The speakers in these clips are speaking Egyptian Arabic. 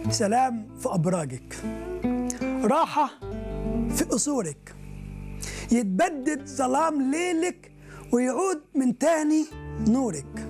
سلام في أبراجك راحة في قصورك يتبدد ظلام ليلك ويعود من تاني نورك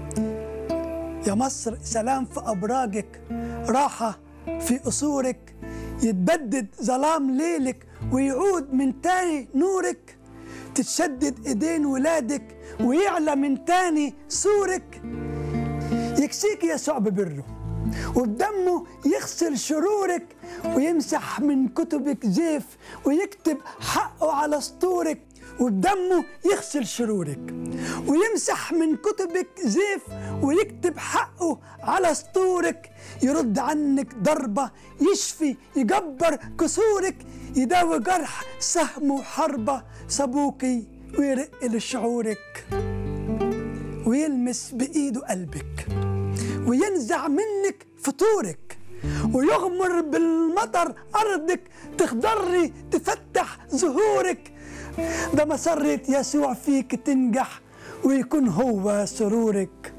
يا مصر سلام في أبراجك راحة في قصورك يتبدد ظلام ليلك ويعود من تاني نورك تتشدد ايدين ولادك ويعلى من تاني سورك يكسيك يسوع ببره وبدمه يغسل شرورك ويمسح من كتبك زيف ويكتب حقه على سطورك وبدمه يغسل شرورك ويمسح من كتبك زيف ويكتب حقه على سطورك يرد عنك ضربة يشفي يجبر كسورك يداوي جرح سهم وحربة سبوكي ويرق لشعورك ويلمس بإيده قلبك وينزع منك فطورك ويغمر بالمطر أرضك تخضري تفتح زهورك ده مسرة يسوع فيك تنجح ويكون هو سرورك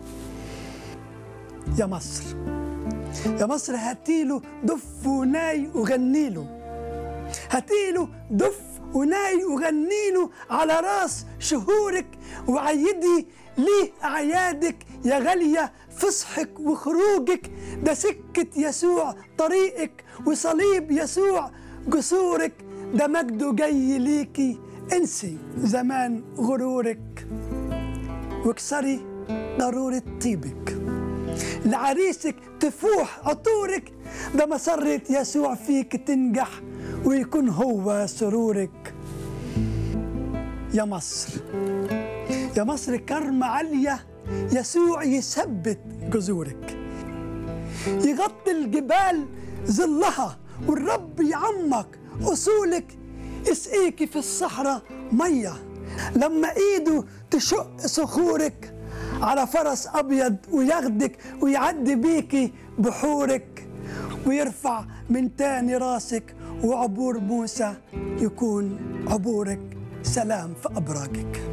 يا مصر يا مصر هاتيله دف وناي وغنيله هاتيله دف وناي وغنيله على راس شهورك وعيدي ليه أعيادك يا غالية فصحك وخروجك ده سكة يسوع طريقك وصليب يسوع جسورك ده مجده جاي ليكي انسي زمان غرورك واكسري ضرورة طيبك لعريسك تفوح عطورك ده مسرة يسوع فيك تنجح ويكون هو سرورك يا مصر يا مصر كرمة عالية يسوع يثبت جذورك يغطي الجبال ظلها والرب يعمق أصولك اسقيكي في الصحراء مية لما ايده تشق صخورك على فرس ابيض وياخدك ويعدي بيكي بحورك ويرفع من تاني راسك وعبور موسى يكون عبورك سلام في ابراجك